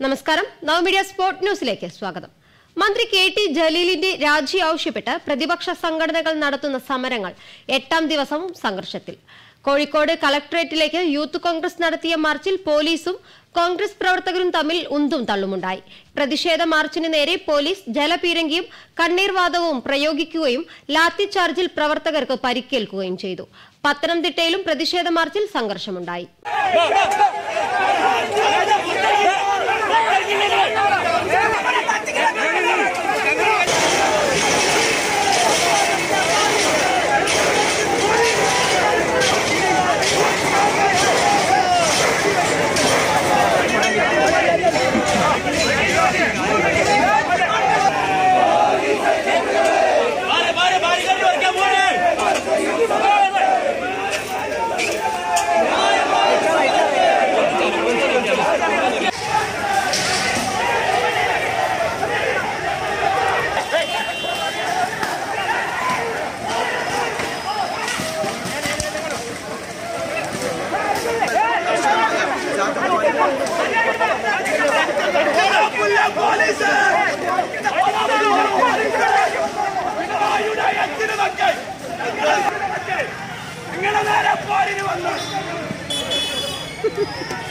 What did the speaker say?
നമസ്കാരം നവമീഡിയ സ്പോർട് ന്യൂസിലേക്ക് സ്വാഗതം മന്ത്രി കെ ടി ജലീലിന്റെ രാജി ആവശ്യപ്പെട്ട് പ്രതിപക്ഷ സംഘടനകൾ നടത്തുന്ന സമരങ്ങൾ എട്ടാം ദിവസവും സംഘർഷത്തിൽ കോഴിക്കോട് കളക്ടറേറ്റിലേക്ക് യൂത്ത് കോൺഗ്രസ് നടത്തിയ മാർച്ചിൽ പോലീസും കോൺഗ്രസ് പ്രവർത്തകരും തമ്മിൽ ഉന്തും തള്ളുമുണ്ടായി പ്രതിഷേധ മാർച്ചിന് നേരെ പോലീസ് ജലപീരങ്കിയും കണ്ണീർവാതകവും പ്രയോഗിക്കുകയും ലാത്തി ചാർജിൽ പ്രവർത്തകർക്ക് പരിക്കേൽക്കുകയും ചെയ്തു പത്തനംതിട്ടയിലും പ്രതിഷേധ മാർച്ചിൽ സംഘർഷമുണ്ടായി മാറി മാറി മാറി കണ്ടു വയ്ക്കാൻ പോണേ പോലീസ് നിങ്ങളുടെ നേരെ പോരിന് വന്നു